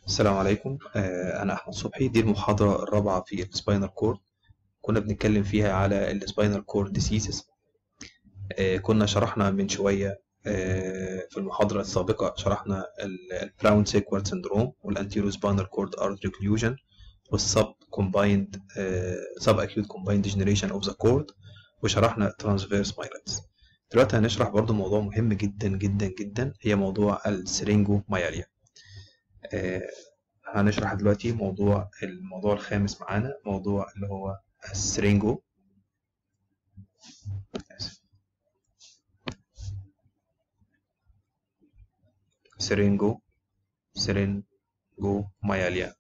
السلام عليكم آه، أنا أحمد صبحي دي المحاضرة الرابعة في السباينال كورد كنا بنتكلم فيها على السباينال كورد ديسيزز كنا شرحنا من شوية آه، في المحاضرة السابقة شرحنا البراون سيكوارد سندروم والانتيرو سباينال كورد ارتري اوكلوجن والسب كومبايند سب اكيوت كومبايند ديجنريشن اوف ذا كورد وشرحنا ترانسفيرس مايلتس دلوقتي هنشرح برضو موضوع مهم جدا جدا جدا هي موضوع السرينجو ماياليا آه، هنشرح دلوقتي موضوع الموضوع الخامس معانا موضوع اللي هو السرينجو آسف. سرينجو سرينجو ماياليا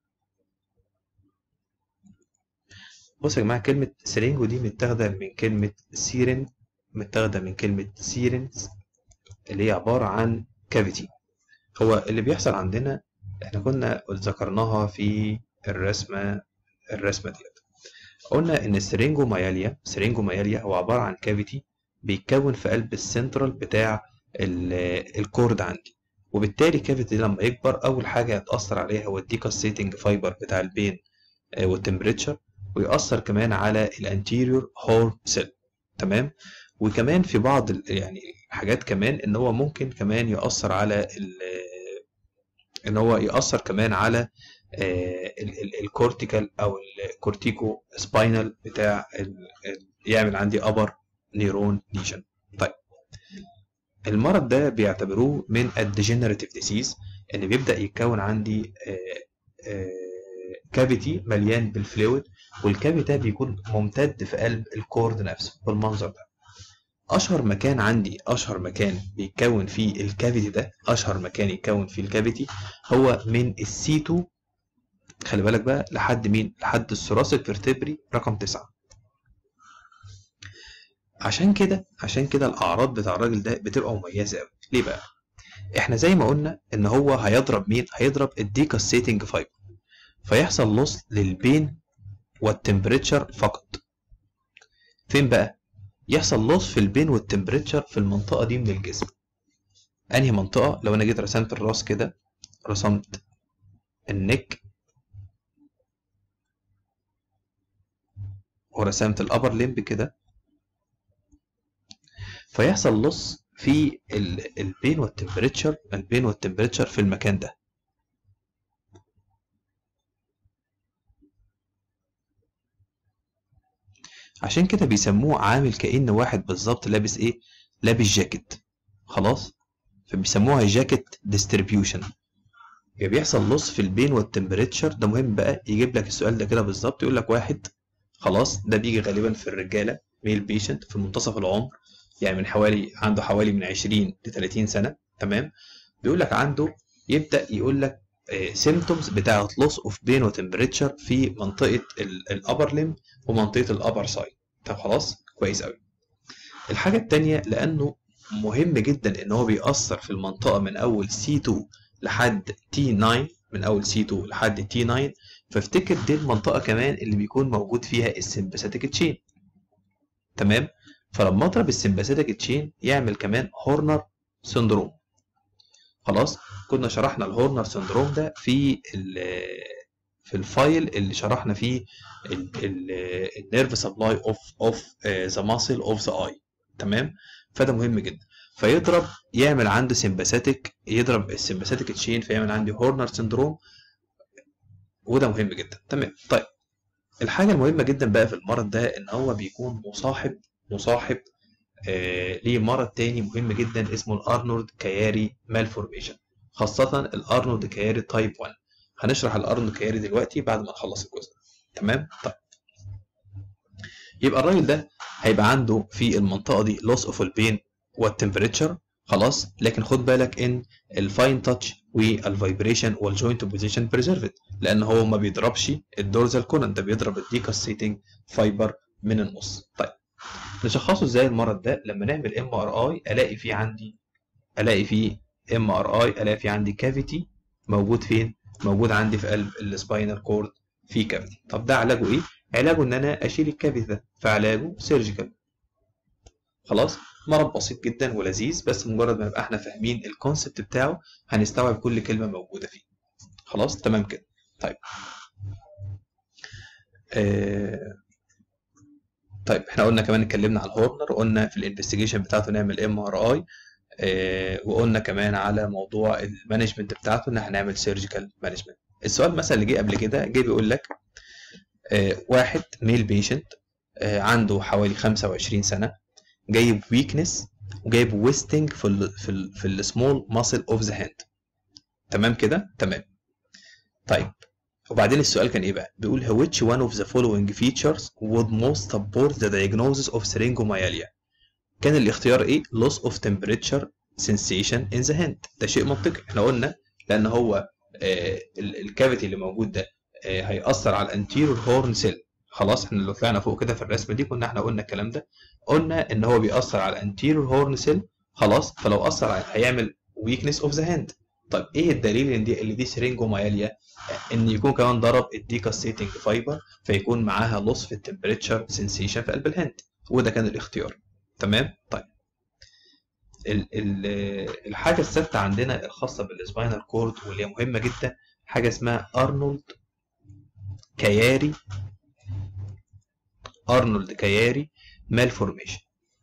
بصوا يا جماعة كلمة سرينجو دي متاخدة من كلمة سيرين متاخدة من كلمة سيرنز اللي هي عبارة عن كافيتي هو اللي بيحصل عندنا احنا كنا ذكرناها في الرسمة الرسمة ديت قلنا ان السرينجو ماياليا سرينجو ماياليا هو عبارة عن كافيتي بيتكون في قلب السنترال بتاع ال- الكورد عندي وبالتالي الكافيتي لما يكبر اول حاجة هتأثر عليها هو الديكاستيتنج فايبر بتاع البين آه، والتمبريتشر ويأثر كمان على الانتيريور هورن سيل تمام وكمان في بعض ال- يعني حاجات كمان ان هو ممكن كمان يأثر على ال- ان هو يأثر كمان على الكورتيكال او الكورتيكو سباينال بتاع ال- ال- يعمل عندي ابر نيرون ليجن طيب المرض ده بيعتبروه من الديجنراتيف ديسيز ان بيبدأ يتكون عندي كافيتي مليان بالفلويد والكافيتي ده بيكون ممتد في قلب الكورد نفسه بالمنظر ده اشهر مكان عندي اشهر مكان بيتكون فيه الكافيتي ده اشهر مكان يتكون فيه الكافيتي هو من السيتو خلي بالك بقى لحد مين لحد الثوراسيك فيرتبري رقم تسعة عشان كده عشان كده الاعراض بتاع الراجل ده بتبقى مميزه قوي ليه بقى احنا زي ما قلنا ان هو هيضرب مين هيضرب الديكاستيتنج فايبر فيحصل لوس للبين والتمبريتشر فقط فين بقى يحصل لوس في البين والتمبريتشر في المنطقه دي من الجسم انهي منطقه لو انا جيت رسمت الراس كده رسمت النك ورسمت الابر ليمب كده فيحصل لص في ال- البين والتمبريتشر البين والتمبريتشر في المكان ده عشان كده بيسموه عامل كأن واحد بالظبط لابس ايه لابس جاكيت خلاص فبيسموها جاكيت ديستريبيوشن يبقى بيحصل لص في البين والتمبريتشر ده مهم بقى يجيب لك السؤال ده كده بالظبط يقول لك واحد خلاص ده بيجي غالبا في الرجاله ميل بيشنت في منتصف العمر يعني من حوالي عنده حوالي من 20 ل 30 سنه تمام بيقول لك عنده يبدا يقول لك سيمتومز بتاعه لوس اوف بين وتمبريتشر في منطقه الابر ليم ومنطقه الابر سايد طب خلاص كويس قوي الحاجه الثانيه لانه مهم جدا ان هو بيأثر في المنطقه من اول C2 لحد T9 من اول C2 لحد T9 فافتكر دي المنطقه كمان اللي بيكون موجود فيها السمباثيك تشين تمام فلما اضرب السمباثيك تشين يعمل كمان هورنر سندروم خلاص كنا شرحنا الهورنر سندروم ده في ال في الفايل اللي شرحنا فيه النيرف سبلاي اوف اوف ذا ماسل اوف ذا اي تمام فده مهم جدا فيضرب يعمل عنده سمباثيك يضرب السمباثيك تشين فيعمل عندي هورنر سندروم وده مهم جدا تمام طيب الحاجه المهمه جدا بقى في المرض ده ان هو بيكون مصاحب مصاحب آه ليه مرض تاني مهم جدا اسمه الارنولد كياري مالفورميشن خاصة الارنولد كياري تايب 1 هنشرح الارنولد كياري دلوقتي بعد ما نخلص الجزء ده تمام طيب يبقى الراجل ده هيبقى عنده في المنطقة دي لوس اوف البين والتمبريتشر خلاص لكن خد بالك ان الفاين تاتش والفايبريشن والجوينت بوزيشن بريزرفد لان هو ما بيضربش الدورزال كولن ده بيضرب الديكاستيتنج فايبر من النص طيب نشخصه ازاي المرض ده لما نعمل ام ار اي الاقي فيه عندي الاقي فيه ام ار اي الاقي فيه عندي كافيتي موجود فين موجود عندي في قلب السباينال كورد في كافيتي طب ده علاجه ايه علاجه ان انا اشيل الكافيتي ده فعلاجه سيرجيكال خلاص مرض بسيط جدا ولذيذ بس مجرد ما نبقى احنا فاهمين الكونسبت بتاعه هنستوعب كل كلمه موجوده فيه خلاص تمام كده طيب آه طيب احنا قلنا كمان اتكلمنا على الهورنر وقلنا في الانفستيجيشن بتاعته نعمل ام ار اي وقلنا كمان على موضوع المانجمنت بتاعته ان احنا هنعمل سيرجيكال مانجمنت السؤال مثلا اللي جه قبل كده جه بيقول لك آه واحد ميل بيشنت آه عنده حوالي 25 سنه جايب ويكنس وجايب ويستنج في ال في ال في السمول ماسل اوف ذا هاند تمام كده تمام طيب وبعدين السؤال كان ايه بقى بيقول which one of the following features would most support the diagnosis of syringomyelia كان الاختيار ايه loss of temperature sensation in the hand ده شيء منطقي احنا قلنا لان هو آه الكافيتي اللي موجود ده آه هيأثر على الانتيريور هورن سيل خلاص احنا لو طلعنا فوق كده في الرسمه دي كنا احنا قلنا الكلام ده قلنا ان هو بيأثر على الانتيريور هورن سيل خلاص فلو أثر على هيعمل weakness of the hand طيب ايه الدليل ان دي اللي دي سرينجوماياليا ان يكون كمان ضرب الديكاستيتنج فايبر فيكون معاها لص في التمبريتشر سنسيشن في قلب الهاند وده كان الاختيار تمام طيب ال ال الحاجه الثالثه عندنا الخاصه بالسباينال كورد واللي هي مهمه جدا حاجه اسمها ارنولد كياري ارنولد كياري مالفورميشن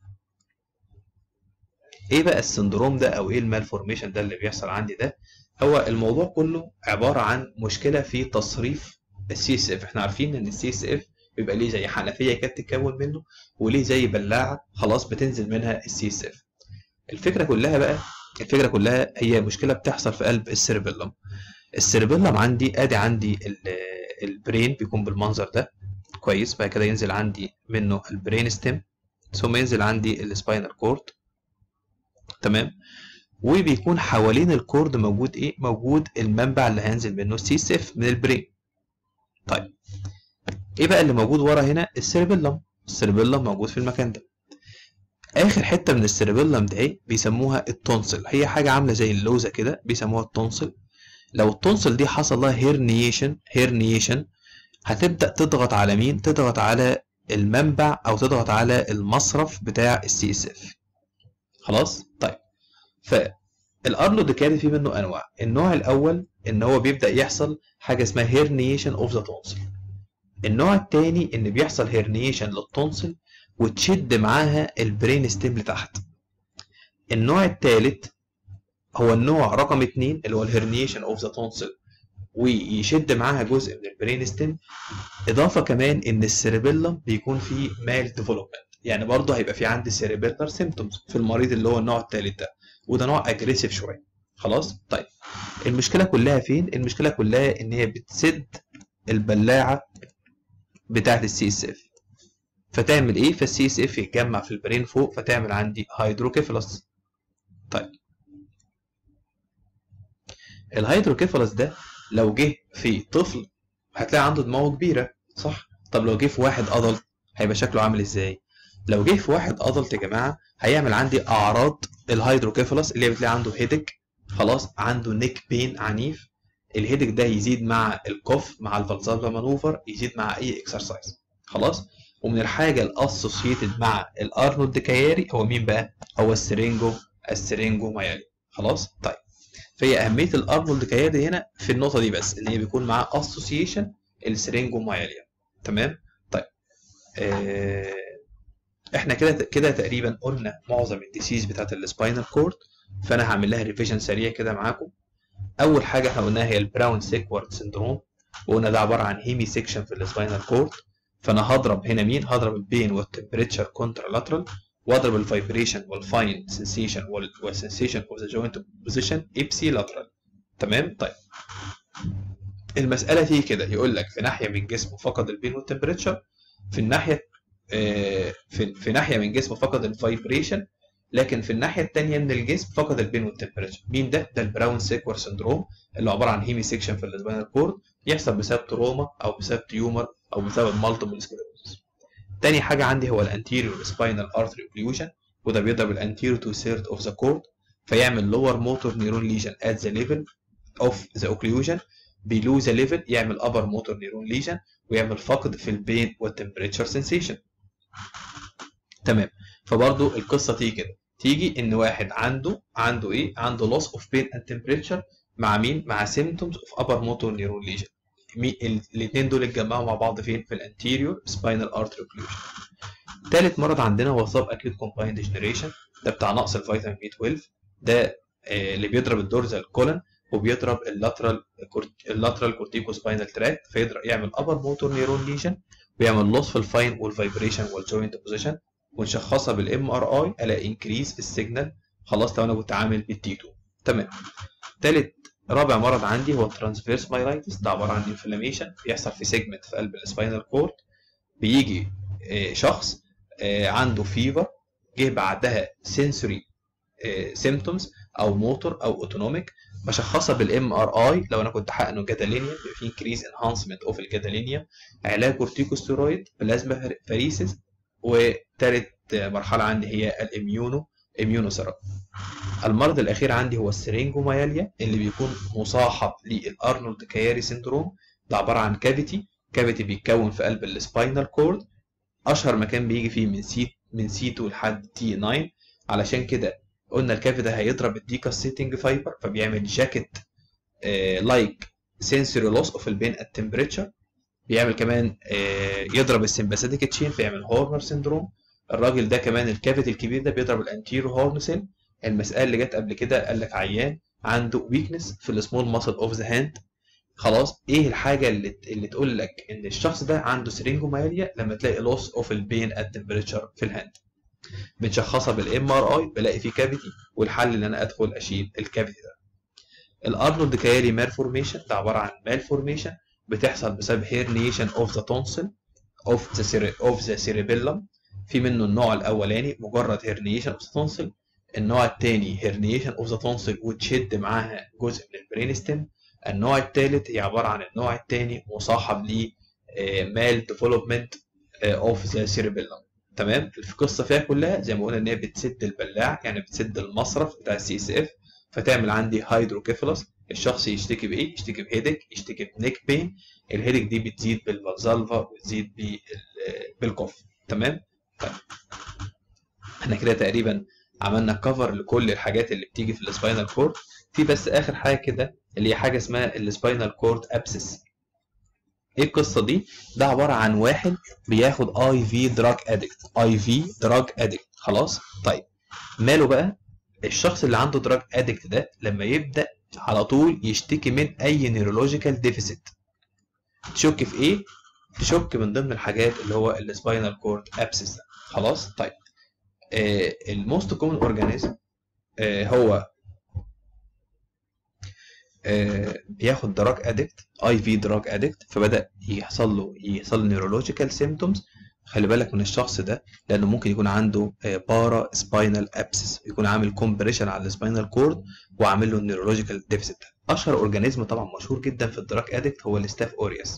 ايه بقى السندروم ده او ايه المالفورميشن ده اللي بيحصل عندي ده هو الموضوع كله عباره عن مشكله في تصريف السي اس اف احنا عارفين ان السي اس اف بيبقى ليه زي حنفيه كده بتتكون منه وليه زي بلاعه خلاص بتنزل منها السي اس اف الفكره كلها بقى الفكره كلها هي مشكله بتحصل في قلب السيربيلم السيربيلم عندي ادي عندي البرين بيكون بالمنظر ده كويس بعد كده ينزل عندي منه البرين ستيم ثم ينزل عندي السباينال كورد تمام وبيكون حوالين الكورد موجود ايه موجود المنبع اللي هينزل منه السي اس اف من البرين طيب ايه بقى اللي موجود ورا هنا السيربيلم السيربيلم موجود في المكان ده اخر حته من السيربيلم ده ايه بيسموها التونسل هي حاجه عامله زي اللوزه كده بيسموها التونسل لو التونسل دي حصل لها هيرنيشن هيرنيشن هتبدا تضغط على مين تضغط على المنبع او تضغط على المصرف بتاع السي اس اف خلاص طيب فالارنولد كان في منه انواع النوع الاول ان هو بيبدا يحصل حاجه اسمها هيرنيشن اوف ذا تونسل النوع الثاني ان بيحصل هيرنيشن للتونسل وتشد معاها البرين ستيم لتحت النوع الثالث هو النوع رقم اتنين اللي هو الهيرنيشن اوف ذا تونسل ويشد معاها جزء من البرين ستيم اضافه كمان ان السيربيلم بيكون فيه مال ديفلوبمنت يعني برضه هيبقى في عندي سيربيلر سيمتومز في المريض اللي هو النوع الثالث ده وده نوع اجريسيف شويه خلاص طيب المشكله كلها فين المشكله كلها ان هي بتسد البلاعه بتاعه السي اس اف فتعمل ايه فالسي اس اف يتجمع في البرين فوق فتعمل عندي هيدروكيفالس طيب الهيدروكيفالس ده لو جه في طفل هتلاقي عنده دماغه كبيره صح طب لو جه في واحد ادلت هيبقى شكله عامل ازاي لو جه في واحد ادلت يا جماعه هيعمل عندي اعراض الهيدروكيفالس اللي بتلاقي عنده هيدك خلاص عنده نيك بين عنيف الهيدك ده يزيد مع الكوف مع الفالسالفا مانوفر يزيد مع اي اكسرسايز خلاص ومن الحاجه الاسوسييتد مع الارنولد كياري هو مين بقى هو السرينجو السرينجو مايالي خلاص طيب فهي اهميه الارنولد كياري هنا في النقطه دي بس ان هي بيكون معاه اسوسيشن السرينجو ماياليا تمام طيب آه احنا كده كده تقريبا قلنا معظم الديسيز بتاعت السباينال كورد فانا هعمل لها ريفيجن سريع كده معاكم اول حاجه احنا قلناها هي البراون سيكوارد سندروم وقلنا ده عباره عن هيمي سيكشن في السباينال كورد فانا هضرب هنا مين هضرب البين والتمبريتشر كونترا لاترال واضرب الفايبريشن والفاين سنسيشن والسنسيشن اوف ذا جوينت بوزيشن ابسي لاترال تمام طيب المساله تيجي كده يقول لك في ناحيه من جسمه فقد البين والتمبريتشر في الناحيه في في ناحيه من جسمه فقد الفايبريشن لكن في الناحيه الثانيه من الجسم فقد البين والتمبريتشر مين ده ده البراون سيكور سندروم اللي عباره عن هيمي سيكشن في السباينال كورد يحصل بسبب تروما او بسبب تيومر او بسبب مالتيبل سكليروسيس تاني حاجه عندي هو الانتيريور سباينال ارتري اوكلوجن وده بيضرب الانتيريور تو سيرت اوف ذا كورد فيعمل لور موتور نيرون ليجن ات ذا ليفل اوف ذا اوكلوجن below ذا ليفل يعمل upper موتور نيرون ليجن ويعمل فقد في البين والتمبريتشر سنسيشن تمام فبرضو القصه تيجي كده تيجي ان واحد عنده عنده ايه عنده loss of pain and temperature مع مين مع symptoms of upper motor neuron lesion الاثنين دول اتجمعوا مع بعض فين في الانتيريور سباينال ارتري اوكلوجن تالت مرض عندنا هو سب اكيوت كومبايند ديجنريشن ده بتاع نقص الفيتامين بي 12 ده آه، اللي بيضرب الدورزال كولن وبيضرب اللاترال اللاترال كورتيكو سباينال تراكت فيقدر يعمل ابر موتور نيرون ليجن ويعمل لوس في الفاين والفايبريشن والجوينت بوزيشن ونشخصها بالام ار اي الاقي انكريز السيجنال خلاص لو انا كنت عامل بالتي 2 تمام تالت رابع مرض عندي هو الترانسفيرس مايلايتس ده عباره عن انفلاميشن بيحصل في سيجمنت في قلب السباينال كورد بيجي آه، شخص آه، عنده فيفر جه بعدها سنسوري سيمتومز او موتور او اوتونوميك بشخصها بالام ار اي لو انا كنت حقنه جدالينيا بيبقى في انكريز انهانسمنت اوف الجدالينيا علاج كورتيكوستيرويد بلازما فريسيس وثالث مرحله عندي هي الاميونو اميونو ثيرابي المرض الاخير عندي هو السرينجوماياليا اللي بيكون مصاحب للارنولد كياري سيندروم ده عباره عن كافيتي كافيتي بيتكون في قلب السباينال كورد اشهر مكان بيجي فيه من سي من سي 2 لحد تي 9 علشان كده قلنا الكافي ده هيضرب الديكاسيتنج فايبر فبيعمل جاكيت لايك سنسوري لوس اوف البين ات تمبريتشر بيعمل كمان آه يضرب السمباثيك تشين فيعمل هورنر سيندروم الراجل ده كمان الكافيتي الكبير ده بيضرب الانتيرو هورن سيل المساله اللي جت قبل كده قال لك عيان عنده ويكنس في السمول ماسل اوف ذا هاند خلاص ايه الحاجه اللي اللي تقول لك ان الشخص ده عنده سرينجومايليا لما تلاقي لوس اوف البين ات تمبريتشر في الهاند بنشخصها بالام ار اي بلاقي فيه كافيتي والحل ان انا ادخل اشيل الكافيتي ده الارنولد كيالي مالفورميشن ده عباره عن مالفورميشن بتحصل بسبب هيرنيشن اوف ذا تونسل اوف ذا اوف ذا سيريبيلم في منه النوع الاولاني مجرد هيرنيشن اوف ذا تونسل النوع الثاني هيرنيشن اوف ذا تونسل وتشد معاها جزء من البرين ستيم النوع الثالث هي عباره عن النوع الثاني مصاحب ل مال ديفلوبمنت اوف ذا سيريبيلم تمام القصه فيها كلها زي ما قلنا ان هي بتسد البلاع يعني بتسد المصرف بتاع السي اس اف فتعمل عندي هيدروكيفالوس الشخص يشتكي بايه؟ يشتكي بهيدك يشتكي بنيك بين الهيدك دي بتزيد بالفازالفا وتزيد بالكوف تمام؟ طيب احنا كده تقريبا عملنا كفر لكل الحاجات اللي بتيجي في السباينال كورد في بس اخر حاجه كده اللي هي حاجه اسمها السباينال كورد ابسس ايه القصه دي ده عباره عن واحد بياخد اي في دراج ادكت اي في دراج ادكت خلاص طيب ماله بقى الشخص اللي عنده دراج ادكت ده لما يبدا على طول يشتكي من اي نيورولوجيكال ديفيسيت تشك في ايه تشك من ضمن الحاجات اللي هو السباينال كورد ابسس ده خلاص طيب آه الموست كومن اورجانيزم آه هو آه بياخد دراج ادكت اي في دراج ادكت فبدا يحصل له يحصل له نيورولوجيكال سيمتومز خلي بالك من الشخص ده لانه ممكن يكون عنده بارا سباينال ابسس يكون عامل كومبريشن على السباينال كورد وعامل له النيورولوجيكال ديفيسيت اشهر اورجانيزم طبعا مشهور جدا في الدراج ادكت هو الستاف اورياس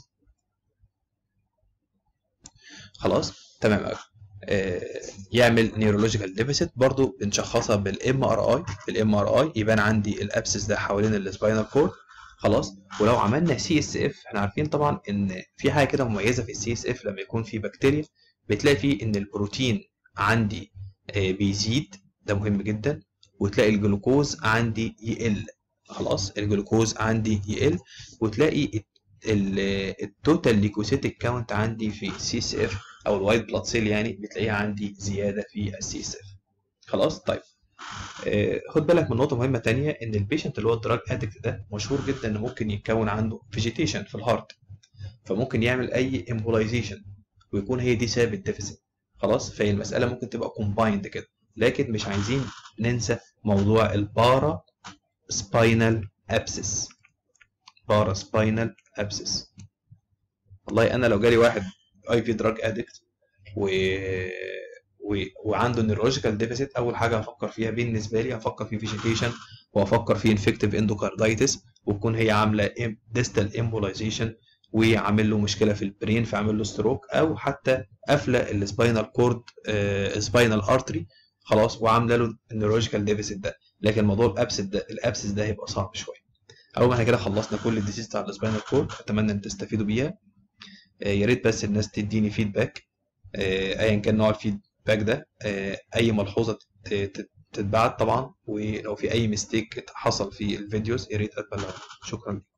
خلاص تمام قوي يعمل نيورولوجيكال ديفيسيت برضو بنشخصها بالام ار اي بالام ار اي يبان عندي الابسس ده حوالين السباينال كورد خلاص ولو عملنا سي اس اف احنا عارفين طبعا ان في حاجه كده مميزه في السي اس اف لما يكون في بكتيريا بتلاقي فيه ان البروتين عندي بيزيد ده مهم جدا وتلاقي الجلوكوز عندي يقل خلاص الجلوكوز عندي يقل وتلاقي التوتال ليكوسيتيك كاونت عندي في السي اس اف او الوايت بلاد سيل يعني بتلاقيها عندي زياده في السي اس اف خلاص طيب آه خد بالك من نقطه مهمه تانية ان البيشنت اللي هو الدراج ادكت ده مشهور جدا ان ممكن يتكون عنده فيجيتيشن في الهارت فممكن يعمل اي امبولايزيشن ويكون هي دي سبب الديفيسيت خلاص فهي المساله ممكن تبقى كومبايند كده لكن مش عايزين ننسى موضوع البارا سباينال ابسس بارا سباينال ابسس والله انا لو جالي واحد اي في دراج ادكت و... و... وعنده نيورولوجيكال ديفيسيت اول حاجه هفكر فيها بالنسبه لي هفكر في فيجيتيشن وهفكر في انفكتيف اندوكاردايتس وتكون هي عامله ديستال امبولايزيشن وعامل له مشكله في البرين فعامل له ستروك او حتى قافله السباينال كورد سباينال ارتري خلاص وعامله له النيورولوجيكال ديفيسيت ده لكن موضوع الابسس ده الابسس ده هيبقى صعب شويه اول ما احنا كده خلصنا كل الديزيز بتاع السباينال كورد اتمنى ان تستفيدوا بيها يا ريت بس الناس تديني فيدباك ايا كان نوع الفيدباك ده اي ملحوظه تتبعت طبعا ولو في اي ميستيك حصل في الفيديوز يا ريت اتبلغ شكرا